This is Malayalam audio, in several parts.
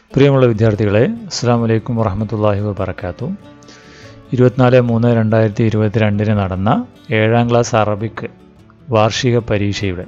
പ്രിയമുള്ള വിദ്യാർത്ഥികളെ അസ്സാം വലൈക്കും വറഹമത്തല്ലാഹി വബർക്കാത്തു ഇരുപത്തിനാല് മൂന്ന് രണ്ടായിരത്തി ഇരുപത്തിരണ്ടിന് നടന്ന ഏഴാം ക്ലാസ് അറബിക് വാർഷിക പരീക്ഷയുടെ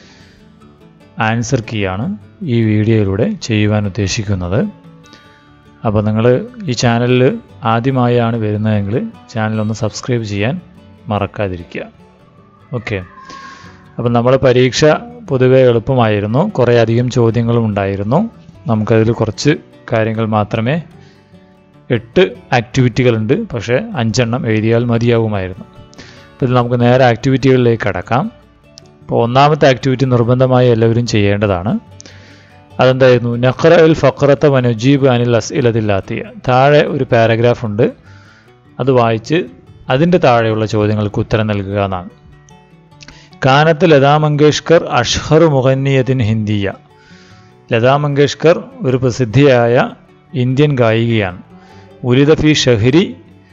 ആൻസർ കീയാണ് ഈ വീഡിയോയിലൂടെ ചെയ്യുവാൻ ഉദ്ദേശിക്കുന്നത് അപ്പോൾ നിങ്ങൾ ഈ ചാനലിൽ ആദ്യമായാണ് വരുന്നതെങ്കിൽ ചാനലൊന്ന് സബ്സ്ക്രൈബ് ചെയ്യാൻ മറക്കാതിരിക്കുക ഓക്കെ അപ്പം നമ്മുടെ പരീക്ഷ പൊതുവെ എളുപ്പമായിരുന്നു കുറേ അധികം ചോദ്യങ്ങളും ഉണ്ടായിരുന്നു നമുക്കതിൽ കുറച്ച് കാര്യങ്ങൾ മാത്രമേ എട്ട് ആക്ടിവിറ്റികളുണ്ട് പക്ഷേ അഞ്ചെണ്ണം എഴുതിയാൽ മതിയാകുമായിരുന്നു അപ്പോൾ ഇത് നമുക്ക് നേരെ ആക്ടിവിറ്റികളിലേക്ക് കടക്കാം അപ്പോൾ ഒന്നാമത്തെ ആക്ടിവിറ്റി നിർബന്ധമായി എല്ലാവരും ചെയ്യേണ്ടതാണ് അതെന്തായിരുന്നു നഖറ ഉൽ ഫഖറത്ത വനുജീബ് അനിൽ അസ് ഇലതില്ലാത്തിയ താഴെ ഒരു പാരഗ്രാഫ് ഉണ്ട് അത് വായിച്ച് അതിൻ്റെ താഴെയുള്ള ചോദ്യങ്ങൾക്ക് ഉത്തരം നൽകുക എന്നാണ് കാനത്ത് ലതാ മങ്കേഷ്കർ അഷ്ഹർ മുഹന്നിയത്തിൻ ഹിന്ദിയ ലതാ മങ്കേഷ്കർ ഒരു പ്രസിദ്ധിയായ ഇന്ത്യൻ ഗായികയാണ് ഉലിദഫി ഷഹരി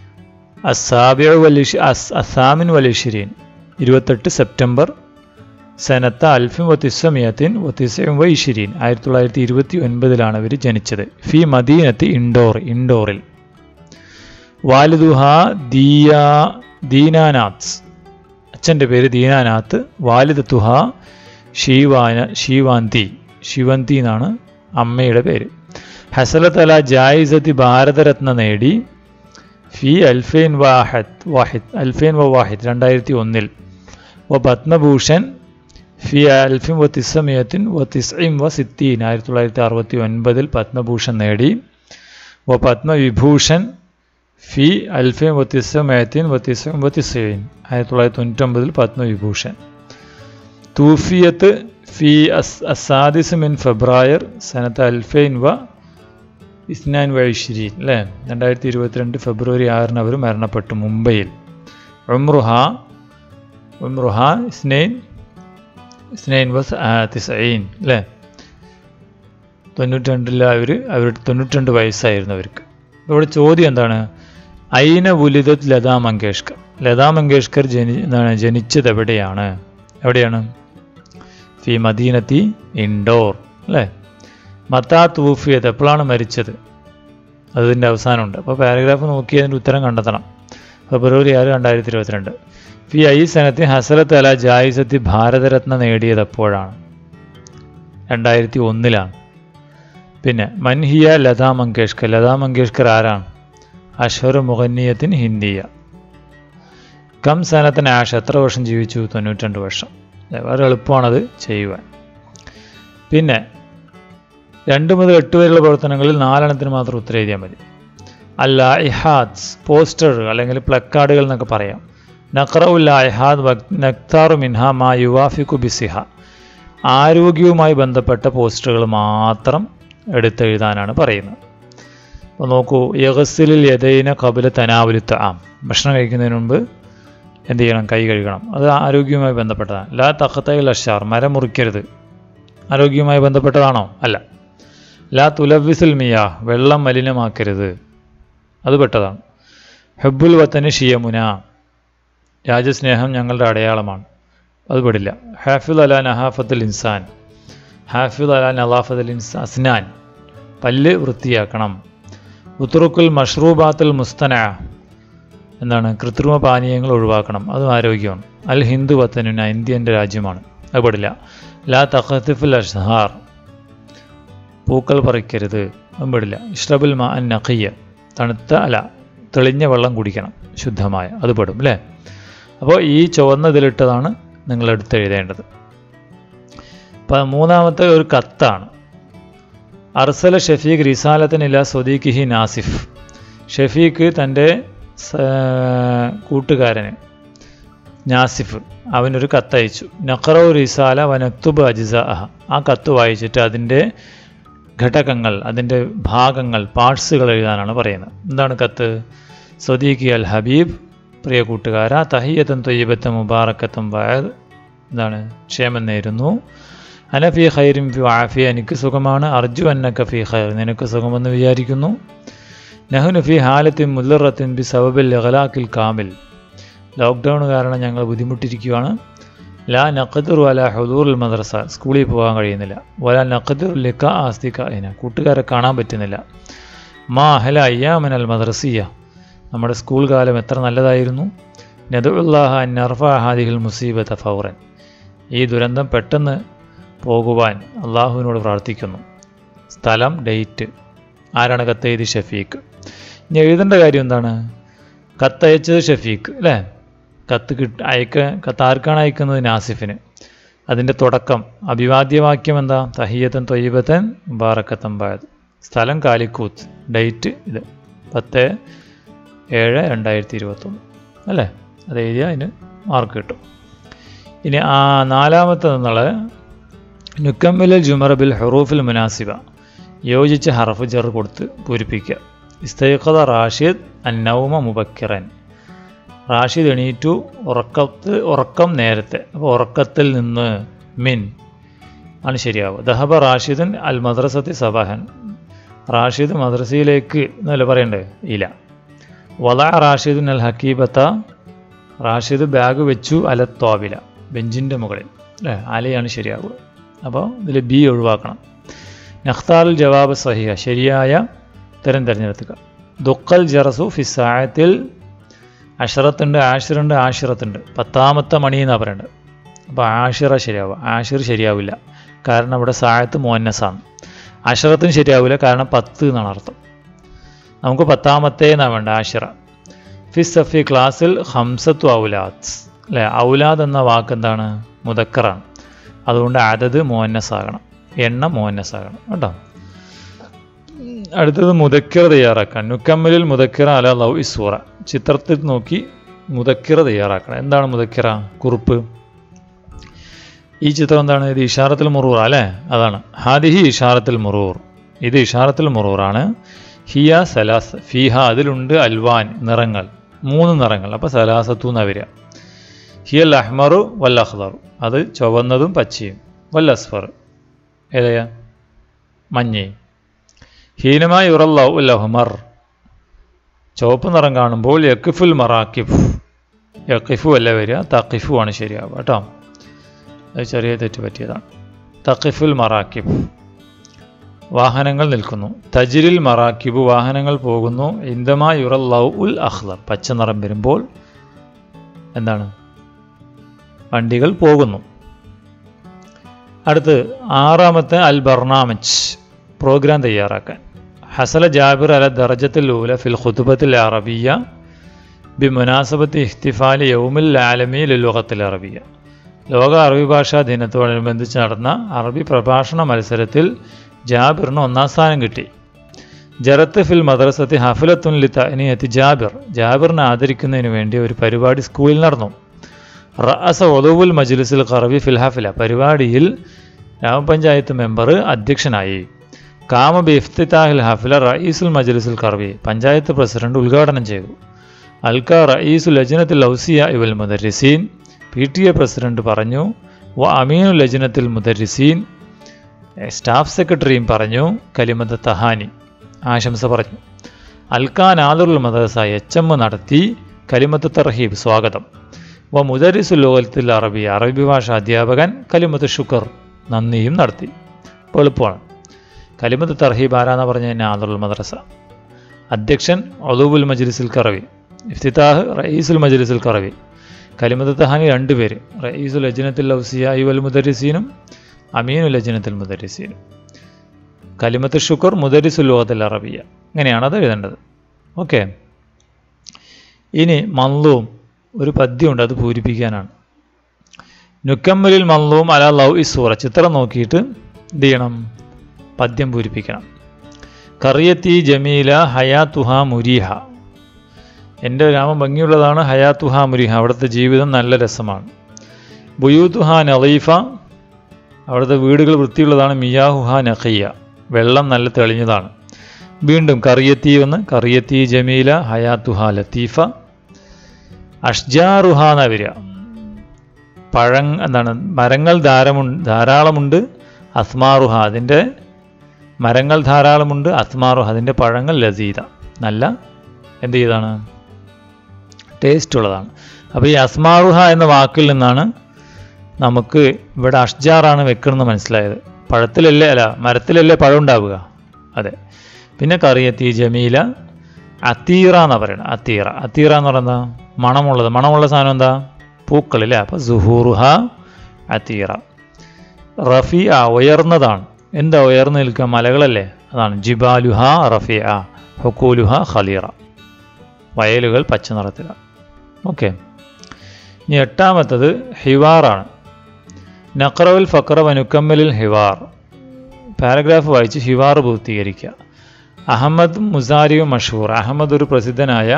അസാബിയ വലിഷ് അസ് അസാമിൻ വലിഷിരീൻ ഇരുപത്തെട്ട് സെപ്റ്റംബർ സനത്ത അൽഫിം വത്തിസമിയത്തിൻ വത്തിസയും വൈഷിരീൻ ആയിരത്തി തൊള്ളായിരത്തി ഇരുപത്തി ഒൻപതിലാണ് ഇവർ ജനിച്ചത് ഫി മദീനത്ത് ഇൻഡോർ ഇൻഡോറിൽ വാലിദുഹ ദിയ ദീനാനാഥ്സ് അച്ഛൻ്റെ പേര് ദീനാനാഥ് വാലിദത്തുഹ ഷീവാന ഷീവാന്തി ശിവന്തി എന്നാണ് അമ്മയുടെ പേര് ഹസലത്തല ജായിസത്തി ഭാരതരത്ന നേടി ഫി അൽഫൈൻ വാഹദ് വാഹിദ് അൽഫൈൻ വ വാഹിദ് രണ്ടായിരത്തി ഒന്നിൽ വ പത്മഭൂഷൺ ഫി അൽഫിം വ തിസമിയത്തിൻ വ തിസ്ഇം വ സിത്തീൻ ആയിരത്തി തൊള്ളായിരത്തി അറുപത്തി ഒൻപതിൽ പത്മഭൂഷൺ നേടി വ പത്മവിഭൂഷൺ ഫി അൽഫൈൻ വ തിസമയത്തിൻ വ തിസ്ഇം വ തിസീൻ ആയിരത്തി തൊള്ളായിരത്തി തൊണ്ണൂറ്റൊമ്പതിൽ പത്മവിഭൂഷൺ തൂഫിയത്ത് ഫി അസ് അസാദിസ് മിൻ ഫെബ്രുവർ സനത്ത് അൽഫൈൻ വ ഇസ്നാൻ വൈഷിരീൻ അല്ലേ രണ്ടായിരത്തി ഇരുപത്തിരണ്ട് ഫെബ്രുവരി ആറിന് അവർ മരണപ്പെട്ടു മുംബൈയിൽ ഉംറുഹ ഉംറുഹ ഇസ്നൈൻ ഇസ്നൈൻ വസ് തിസൈൻ അല്ലേ തൊണ്ണൂറ്റിരണ്ടിൽ അവർ അവർ തൊണ്ണൂറ്റിരണ്ട് വയസ്സായിരുന്നു അവർക്ക് ഇവിടെ ചോദ്യം എന്താണ് ഐന ഉലിദത് ലതാ മങ്കേഷ്കർ ലതാ മങ്കേഷ്കർ ജനി എന്താണ് ജനിച്ചത് എവിടെയാണ് എവിടെയാണ് ഫി മദീനത്തി ഇൻഡോർ അല്ലേ മത്താ തൂഫിയത് എപ്പോഴാണ് മരിച്ചത് അതിൻ്റെ അവസാനമുണ്ട് അപ്പോൾ പാരഗ്രാഫ് നോക്കി അതിൻ്റെ ഉത്തരം കണ്ടെത്തണം ഫെബ്രുവരി ആറ് രണ്ടായിരത്തി ഇരുപത്തിരണ്ട് ഫി ഐ സനത്തി ഹസരത്ത് അല ജായിസത്തി ഭാരതരത്ന നേടിയത് എപ്പോഴാണ് രണ്ടായിരത്തി ഒന്നിലാണ് പിന്നെ മൻഹിയ ലതാ മങ്കേഷ്കർ ലതാ മങ്കേഷ്കർ ആരാണ് അഷ്ഹർ മുഹന്നിയത്തിൻ ഹിന്ദിയ കം സനത്തിന് ആഷ് എത്ര വർഷം ജീവിച്ചു തൊണ്ണൂറ്റിരണ്ട് വർഷം വളരെ എളുപ്പമാണത് ചെയ്യുവാൻ പിന്നെ രണ്ട് മുതൽ എട്ട് വരെയുള്ള പ്രവർത്തനങ്ങളിൽ നാലെണ്ണത്തിന് മാത്രം ഉത്തരം എഴുതിയാൽ മതി അല്ല ഇഹാദ്സ് പോസ്റ്ററുകൾ അല്ലെങ്കിൽ പ്ലക്കാർഡുകൾ എന്നൊക്കെ പറയാം നഖറഉല്ല ഇഹാദ് നക്താറു മിൻഹ മാ യുവാഫിക്കു ബിസിഹ ആരോഗ്യവുമായി ബന്ധപ്പെട്ട പോസ്റ്ററുകൾ മാത്രം എടുത്തെഴുതാനാണ് പറയുന്നത് അപ്പോൾ നോക്കൂ യഗസിലിൽ യദൈന കപില തനാവുലിത്ത ആം ഭക്ഷണം കഴിക്കുന്നതിന് മുമ്പ് എന്ത് ചെയ്യണം കൈ കഴുകണം അത് ആരോഗ്യവുമായി ബന്ധപ്പെട്ടതാണ് ലാ തഖത്തയിൽ അഷാർ മരം മുറിക്കരുത് ആരോഗ്യവുമായി ബന്ധപ്പെട്ടതാണോ അല്ല ലാ തുലവിസുൽ മിയാ വെള്ളം മലിനമാക്കരുത് അത് പെട്ടതാണ് ഹെബുൽ വത്തന് ഷിയമുന രാജസ്നേഹം ഞങ്ങളുടെ അടയാളമാണ് അത് പെടില്ല ഹാഫിദ് അല നഹാഫത്തുൽ ഇൻസാൻ ഹാഫിദ് അല നലാഫത്തുൽ ഇൻസാ അസ്നാൻ പല്ല് വൃത്തിയാക്കണം ഉത്തുറുക്കുൽ മഷ്റൂബാത്തുൽ മുസ്തന എന്താണ് കൃത്രിമ പാനീയങ്ങൾ ഒഴിവാക്കണം അതും ആരോഗ്യമാണ് അൽ ഹിന്ദു വത്തനുന ഇന്ത്യൻ്റെ രാജ്യമാണ് അത് പെടില്ല ലാ തഖത്തിഫുൽ അഷ്ഹാർ പൂക്കൾ പറിക്കരുത് അതും പെടില്ല ഇഷ്റബുൽ മാ അൻ നഖയ്യ തണുത്ത അല്ല തെളിഞ്ഞ വെള്ളം കുടിക്കണം ശുദ്ധമായ അത് പെടും അല്ലേ അപ്പോൾ ഈ ചുവന്ന ഇതിലിട്ടതാണ് നിങ്ങൾ എടുത്തെഴുതേണ്ടത് അപ്പം മൂന്നാമത്തെ ഒരു കത്താണ് അർസല ഷഫീഖ് റിസാലത്തിനില്ല സ്വദീഖിഹി നാസിഫ് ഷഫീഖ് തൻ്റെ കൂട്ടുകാരന് നാസിഫ് അവനൊരു കത്തയച്ചു നഖറോ റിസാല വനക്തുബ് അജിസ അഹ ആ കത്ത് വായിച്ചിട്ട് അതിൻ്റെ ഘടകങ്ങൾ അതിൻ്റെ ഭാഗങ്ങൾ പാർട്സുകൾ എഴുതാനാണ് പറയുന്നത് എന്താണ് കത്ത് സ്വദീഖി അൽ ഹബീബ് പ്രിയ കൂട്ടുകാര തഹിയത്തും തൊയ്യബത്തും മുബാറക്കത്തും വയത് എന്താണ് ക്ഷേമം നേരുന്നു അനഫി ഖൈറിം ഫി ആഫിയ എനിക്ക് സുഖമാണ് അർജു അന്നക്ക ഫി ഖൈർ നിനക്ക് സുഖമെന്ന് വിചാരിക്കുന്നു നഹുനു ഫി ഹാലത്തിൻ മുല്ലറത്തിൻ ബി സബബിൽ ലഹലാക്കിൽ കാമിൽ ലോക്ക്ഡൗൺ കാരണം ഞങ്ങൾ ബുദ്ധിമുട്ടിരിക്കുകയാണ് ലാ നഖദുർ വല ഹുദൂറുൽ മദ്രസ സ്കൂളിൽ പോകാൻ കഴിയുന്നില്ല വല നഖദുർ ലിക്ക ആസ്തിക അതിന കൂട്ടുകാരെ കാണാൻ പറ്റുന്നില്ല മാ അഹല അയ്യാമൻ അൽ മദ്രസിയ നമ്മുടെ സ്കൂൾ കാലം എത്ര നല്ലതായിരുന്നു നദുല്ലാഹ നർഫ ഹാദിഹിൽ മുസീബത്ത് ഫൗറൻ ഈ ദുരന്തം പെട്ടെന്ന് പോകുവാൻ അള്ളാഹുവിനോട് പ്രാർത്ഥിക്കുന്നു സ്ഥലം ഡേറ്റ് ആരാണ് കത്തെഴുതി ഷഫീഖ് ഇനി എഴുതേണ്ട കാര്യം എന്താണ് കത്തയച്ചത് ഷഫീഖ് അല്ലേ കത്ത് കിട്ട അയക്ക കത്ത് ആർക്കാണ് അയക്കുന്നത് നാസിഫിന് അതിൻ്റെ തുടക്കം അഭിവാദ്യവാക്യം എന്താ തഹിയത്തൻ തൊയ്യബത്തൻ മുബാറക്കത്തൻ ബായത് സ്ഥലം കാലിക്കൂത്ത് ഡേറ്റ് ഇത് പത്ത് ഏഴ് രണ്ടായിരത്തി ഇരുപത്തൊന്ന് അല്ലേ അത് എഴുതിയാൽ അതിന് മാർക്ക് കിട്ടും ഇനി ആ നാലാമത്തെ എന്നുള്ളത് നുക്കമ്മിൽ ജുമർ ബിൽ ഹറൂഫിൽ മുനാസിബ യോജിച്ച ഹറഫ് ജർ കൊടുത്ത് പൂരിപ്പിക്കുക ഇസ്തൈഖദ റാഷിദ് അന്നൗമ മുബക്കിറൻ റാഷിദ് എണീറ്റു ഉറക്കത്ത് ഉറക്കം നേരത്തെ അപ്പോൾ ഉറക്കത്തിൽ നിന്ന് മിൻ ആണ് ശരിയാവുക ദഹബ റാഷിദുൻ അൽ മദ്രസത്തി സബാഹൻ റാഷിദ് മദ്രസയിലേക്ക് എന്നല്ല പറയണ്ടേ ഇല്ല വല റാഷിദുൻ അൽ ഹക്കീബത്ത റാഷിദ് ബാഗ് വെച്ചു അല തോവില ബെഞ്ചിൻ്റെ മുകളിൽ അല്ലേ അലയാണ് ശരിയാവുക അപ്പോൾ ഇതിൽ ബി ഒഴിവാക്കണം നഖ്താൽ ജവാബ് സഹിയ ശരിയായ ഉത്തരം തിരഞ്ഞെടുക്കുക ദുക്കൽ ജറസു ഫിസായത്തിൽ അഷറത്തുണ്ട് ആഷിറുണ്ട് ആഷിറത്തുണ്ട് പത്താമത്തെ മണി എന്നാണ് പറയേണ്ടത് അപ്പോൾ ആഷിറ ശരിയാവുക ആഷിർ ശരിയാവില്ല കാരണം ഇവിടെ സായത്ത് മോന്നസാണ് അഷറത്തും ശരിയാവില്ല കാരണം പത്ത് എന്നാണ് അർത്ഥം നമുക്ക് പത്താമത്തെ എന്നാണ് വേണ്ട ആഷിറ ഫിസ് സഫി ക്ലാസ്സിൽ ഹംസത്തു ഔലാദ് അല്ലേ ഔലാദ് എന്ന വാക്ക് എന്താണ് മുതക്കറാണ് അതുകൊണ്ട് അതത് മോന്നസാകണം എണ്ണ മോന്നസാകണം കേട്ടോ അടുത്തത് മുതക്കിറ തയ്യാറാക്കാൻ നുക്കമ്മലിൽ മുതക്കിറ അല ലവ് ഇസൂറ ചിത്രത്തിൽ നോക്കി മുതക്കിറ തയ്യാറാക്കണം എന്താണ് മുതക്കിറ കുറിപ്പ് ഈ ചിത്രം എന്താണ് ഇത് ഇഷാറത്തിൽ മുറൂർ അല്ലേ അതാണ് ഹാദിഹി ഇഷാറത്തിൽ മുറൂർ ഇത് ഇഷാറത്തിൽ മുറൂറാണ് ഹിയ സലാസ് ഫിഹ അതിലുണ്ട് അൽവാൻ നിറങ്ങൾ മൂന്ന് നിറങ്ങൾ അപ്പോൾ സലാസത്തു എന്നാ വരിക ഹിയൽ അഹ്മറു വൽ അഖ്ദർ അത് ചുവന്നതും പച്ചയും വൽ അസ്ഫർ ഏതയാ മഞ്ഞയും ഹീനമായി ഉറല്ലാവു അൽ അഹ്മർ ചുവപ്പ് നിറം കാണുമ്പോൾ യക്കിഫുൽ മറാക്കിഫ് യക്കിഫു അല്ല വരിക തക്കിഫു ആണ് ശരിയാവുക കേട്ടോ അത് ചെറിയ തെറ്റ് പറ്റിയതാണ് തക്കിഫുൽ മറാക്കിബ് വാഹനങ്ങൾ നിൽക്കുന്നു തജിരിൽ മറാക്കിബ് വാഹനങ്ങൾ പോകുന്നു ഇന്ദമാ യുറല്ലൗ ഉൽ അഖ്ലർ പച്ച നിറം വരുമ്പോൾ എന്താണ് വണ്ടികൾ പോകുന്നു അടുത്ത് ആറാമത്തെ അൽ ബർണാമജ് പ്രോഗ്രാം തയ്യാറാക്കാൻ ഹസല ജാബിർ അല ദർജത്തിൽ ഊല ഫിൽ ഖുതുബത്തിൽ അറബിയ ബി മുനാസബത്ത് ഇഖ്തിഫാലി യൗമിൽ ആലമി ലുലുഖത്തിൽ അറബിയ ലോക അറബി ഭാഷാ ദിനത്തോടനുബന്ധിച്ച് നടന്ന അറബി പ്രഭാഷണ മത്സരത്തിൽ ജാബിറിന് ഒന്നാം സ്ഥാനം കിട്ടി ജറത്ത് ഫിൽ മദ്രസത്തി ഹഫലത്തുൻ ലി തനിയത്തി ജാബിർ ജാബിറിനെ ആദരിക്കുന്നതിന് വേണ്ടി ഒരു പരിപാടി സ്കൂളിൽ നടന്നു റഅസ ഒലവുൽ മജ്ലിസിൽ ഖറബി ഫിൽ ഹഫില പരിപാടിയിൽ ഗ്രാമപഞ്ചായത്ത് മെമ്പർ അധ്യക്ഷനായി കാമ ബി ഇഫ്തിതാഹിൽ ഹഫില റയീസുൽ മജ്ലിസുൽ ഖറബി പഞ്ചായത്ത് പ്രസിഡന്റ് ഉദ്ഘാടനം ചെയ്തു അൽക്ക റയീസുൽ ലജ്നത്തിൽ ഔസിയ ഇവൽ മുദരിസീൻ പി ടി എ പ്രസിഡന്റ് പറഞ്ഞു വ അമീനു ലജ്നത്തിൽ മുദരിസീൻ സ്റ്റാഫ് സെക്രട്ടറിയും പറഞ്ഞു കലിമത്ത് തഹാനി ആശംസ പറഞ്ഞു അൽക്കാൻ ആദുൽ മദ്രസ എച്ച് എം നടത്തി കലിമത്ത് തർഹീബ് സ്വാഗതം വ മുദരിസുൽ ലോകത്തിൽ അറബി അറബി ഭാഷ അധ്യാപകൻ കലിമത്ത് ഷുക്കർ നന്ദിയും നടത്തി ഇപ്പോൾ എളുപ്പമാണ് കലിമത്ത് തർഹീബ് ആരാന്ന് പറഞ്ഞ ആദുൽ മദ്രസ അധ്യക്ഷൻ ഒലൂബുൽ മജ്ലിസിൽ കറവി ഇഫ്തിതാഹ് റയീസുൽ മജ്ലിസിൽ കറവി കലിമത്ത് തഹാനി രണ്ട് പേര് റയീസുൽ ലജ്നത്തിൽ ഔസിയ ഇവൽ മുദരിസീനും അമീനുൽ ലജ്നത്തിൽ മുദരിസീനും കലിമത്ത് ഷുക്കർ മുദരിസുൽ ലോകത്തിൽ അറബിയ ഇങ്ങനെയാണ് അത് എഴുതേണ്ടത് ഓക്കെ ഇനി മന്ലൂം ഒരു പദ്യമുണ്ട് അത് പൂരിപ്പിക്കാനാണ് നുക്കമ്മലിൽ മന്ലൂം അല ലവ് ഇസൂറ ചിത്രം നോക്കിയിട്ട് എന്ത് ചെയ്യണം പദ്യം പൂരിപ്പിക്കണം കറിയത്തി ജമീല ഹയാത്തുഹ മുരീഹ എൻ്റെ ഗ്രാമം ഭംഗിയുള്ളതാണ് ഹയാത്തുഹ മുരിഹ അവിടുത്തെ ജീവിതം നല്ല രസമാണ് ബുയൂത്തുഹ നളീഫ അവിടുത്തെ വീടുകൾ വൃത്തിയുള്ളതാണ് മിയാഹുഹ നഖയ്യ വെള്ളം നല്ല തെളിഞ്ഞതാണ് വീണ്ടും കറിയത്തി ഒന്ന് കറിയത്തി ജമീല ഹയാത്തുഹ ലത്തീഫ അഷ്ജാറുഹ എന്ന വരിക പഴ എന്താണ് മരങ്ങൾ ധാരമുണ്ട് ധാരാളമുണ്ട് അസ്മാറുഹ അതിൻ്റെ മരങ്ങൾ ധാരാളമുണ്ട് അസ്മാറുഹ അതിൻ്റെ പഴങ്ങൾ ലസീത നല്ല എന്ത് ചെയ്താണ് ടേസ്റ്റ് ഉള്ളതാണ് അപ്പോൾ ഈ അസ്മാറുഹ എന്ന വാക്കിൽ നിന്നാണ് നമുക്ക് ഇവിടെ അഷ്ജാറാണ് വെക്കണമെന്ന് മനസ്സിലായത് പഴത്തിലല്ലേ അല്ല മരത്തിലല്ലേ പഴം ഉണ്ടാവുക അതെ പിന്നെ കറിയത്തി ജമീല അത്തീറ എന്നാണ് പറയുന്നത് അത്തീറ അത്തീറ എന്ന് പറയുന്നത് മണമുള്ളത് മണമുള്ള സാധനം എന്താ പൂക്കളില്ലേ അപ്പോൾ സുഹൂറുഹ അത്തീറ റഫി ആ ഉയർന്നതാണ് എന്താ ഉയർന്നു നിൽക്കുക മലകളല്ലേ അതാണ് ജിബാലുഹ റഫി ആ ഹുക്കൂലുഹ ഖലീറ വയലുകൾ പച്ച നിറത്തിലാണ് ഓക്കെ ഇനി എട്ടാമത്തത് ഹിവാറാണ് നഖറവുൽ ഫക്ര വനുക്കമ്മലിൽ ഹിവാർ പാരഗ്രാഫ് വായിച്ച് ഹിവാർ പൂർത്തീകരിക്കുക അഹമ്മദ് മുസാരിവ് മഷൂർ അഹമ്മദ് ഒരു പ്രസിദ്ധനായ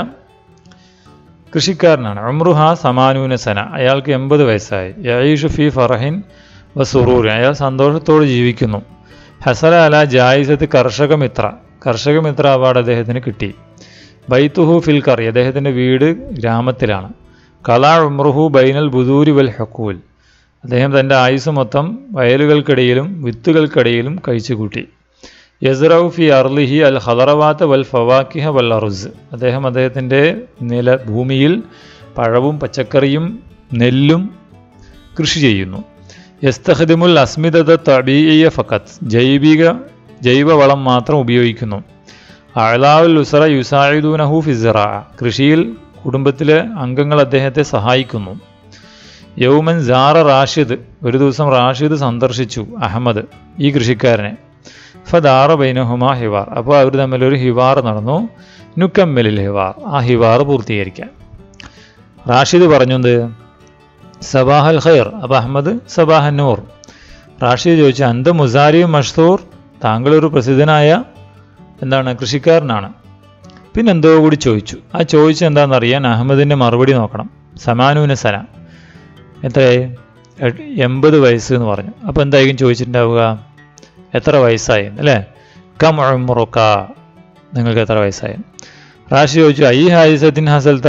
കൃഷിക്കാരനാണ് ഉമ്രുഹ സമാനൂന സന അയാൾക്ക് എൺപത് വയസ്സായി യഈഷു ഫി ഫറഹിൻ വ സുറൂറിൻ അയാൾ സന്തോഷത്തോടെ ജീവിക്കുന്നു ഹസല അല ജായിസത്ത് കർഷകമിത്ര കർഷകമിത്ര അവാർഡ് അദ്ദേഹത്തിന് കിട്ടി ബൈത്തുഹു ഫിൽ കറി അദ്ദേഹത്തിൻ്റെ വീട് ഗ്രാമത്തിലാണ് കലാ ഉമ്രുഹു ബൈനൽ ബുദൂരി വൽ ഹക്കൂൽ അദ്ദേഹം തൻ്റെ ആയുസ് മൊത്തം വയലുകൾക്കിടയിലും വിത്തുകൾക്കിടയിലും കഴിച്ചുകൂട്ടി യസ്റൌ ഫി അർലിഹി അൽ ഹദറവാത്ത് വൽ ഫവാക്കിഹ വൽ അറുസ് അദ്ദേഹം അദ്ദേഹത്തിൻ്റെ നില ഭൂമിയിൽ പഴവും പച്ചക്കറിയും നെല്ലും കൃഷി ചെയ്യുന്നു യസ്തഖദിമുൽ അസ്മിതത തബീയ ഫക്കത്ത് ജൈവിക ജൈവവളം മാത്രം ഉപയോഗിക്കുന്നു അഴലാവുൽ ഉസറ യുസായിദൂനഹു ഫിസറ കൃഷിയിൽ കുടുംബത്തിലെ അംഗങ്ങൾ അദ്ദേഹത്തെ സഹായിക്കുന്നു യൗമൻ ജാറ റാഷിദ് ഒരു ദിവസം റാഷിദ് സന്ദർശിച്ചു അഹമ്മദ് ഈ കൃഷിക്കാരനെ ഫദാറ ബൈനഹുമ ഹിവാർ അപ്പോൾ അവർ തമ്മിലൊരു ഹിവാർ നടന്നു നുക്കമ്മലിൽ ഹിവാർ ആ ഹിവാർ പൂർത്തീകരിക്കാൻ റാഷിദ് പറഞ്ഞു എന്ത് സബാഹൽ ഖൈർ അപ്പോൾ അഹമ്മദ് സബാഹ നൂർ റാഷിദ് ചോദിച്ചു അന്ത മുസാരി മഷ്തൂർ താങ്കളൊരു പ്രസിദ്ധനായ എന്താണ് കൃഷിക്കാരനാണ് പിന്നെന്തോ കൂടി ചോദിച്ചു ആ ചോദിച്ചത് എന്താണെന്നറിയാൻ അഹമ്മദിൻ്റെ മറുപടി നോക്കണം സമാനൂന സന എത്രയായി എ- എൺപത് വയസ്സ് എന്ന് പറഞ്ഞു അപ്പോൾ എന്തായിരിക്കും ചോദിച്ചിട്ടുണ്ടാവുക എത്ര വയസ്സായി അല്ലേ കം ഉമ്റുക നിങ്ങൾക്ക് എത്ര വയസ്സായി റാഷി ചോദിച്ചു ഐ ഹായിസത്തിൻ ഹസൽത്ത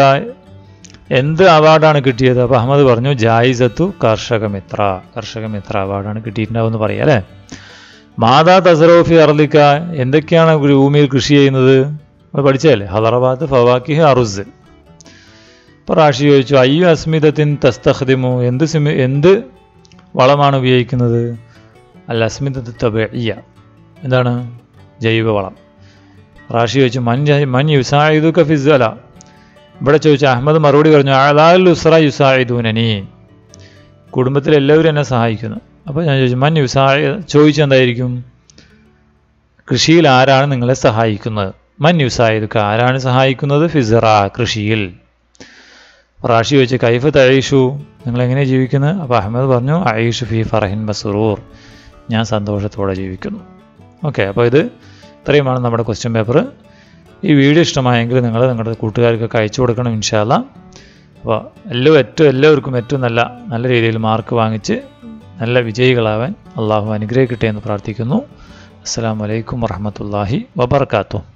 എന്ത് അവാർഡാണ് കിട്ടിയത് അപ്പോൾ അഹമ്മദ് പറഞ്ഞു ജായിസത്തു കർഷകമിത്ര കർഷകമിത്ര അവാർഡാണ് കിട്ടിയിട്ടുണ്ടാവും എന്ന് പറയാം അല്ലേ മാതാ തസറോഫി അർലിക്ക എന്തൊക്കെയാണ് ഭൂമിയിൽ കൃഷി ചെയ്യുന്നത് നമ്മൾ പഠിച്ചതല്ലേ ഹദറബാദ് ഫവാക്കിഹ് അറുസ് അപ്പോൾ റാഷി ചോദിച്ചു അയ്യു അസ്മിതത്തിൻ തസ്തഖ്ദിമു എന്ത് സിമി എന്ത് വളമാണ് ഉപയോഗിക്കുന്നത് അല്ല അസ്മിതത്ത് തബിയ എന്താണ് ജൈവവളം റാഷി ചോദിച്ചു മൻ ജ- മൻ യുസായിദുക ഫിസ്വല ഇവിടെ ചോദിച്ചു അഹമ്മദ് മറുപടി പറഞ്ഞു അലാൽ ഉസ്ര യുസായിദൂനനി കുടുംബത്തിൽ എല്ലാവരും എന്നെ സഹായിക്കുന്നു അപ്പോൾ ഞാൻ ചോദിച്ചു മൻ യുസായി ചോദിച്ചെന്തായിരിക്കും കൃഷിയിൽ ആരാണ് നിങ്ങളെ സഹായിക്കുന്നത് മൻ യുസായിദുക ആരാണ് സഹായിക്കുന്നത് ഫിസറ കൃഷിയിൽ റാഷി ചോദിച്ചു കൈഫ് തഴീഷു നിങ്ങൾ എങ്ങനെ ജീവിക്കുന്നത് അപ്പോൾ അഹമ്മദ് പറഞ്ഞു അയീഷു ഫി ഫറഹിൻ മസറൂർ ഞാൻ സന്തോഷത്തോടെ ജീവിക്കുന്നു ഓക്കെ അപ്പോൾ ഇത് ഇത്രയുമാണ് നമ്മുടെ ക്വസ്റ്റ്യൻ പേപ്പർ ഈ വീഡിയോ ഇഷ്ടമായെങ്കിൽ നിങ്ങൾ നിങ്ങളുടെ കൂട്ടുകാർക്കൊക്കെ അയച്ചു കൊടുക്കണം ഇൻഷാല്ല അപ്പോൾ എല്ലാം ഏറ്റവും എല്ലാവർക്കും ഏറ്റവും നല്ല നല്ല രീതിയിൽ മാർക്ക് വാങ്ങിച്ച് നല്ല വിജയികളാവാൻ അള്ളാഹു അനുഗ്രഹിക്കട്ടെ എന്ന് പ്രാർത്ഥിക്കുന്നു അസ്സാം വലൈക്കും വറഹമത്തല്ലാഹി വബർക്കാത്തു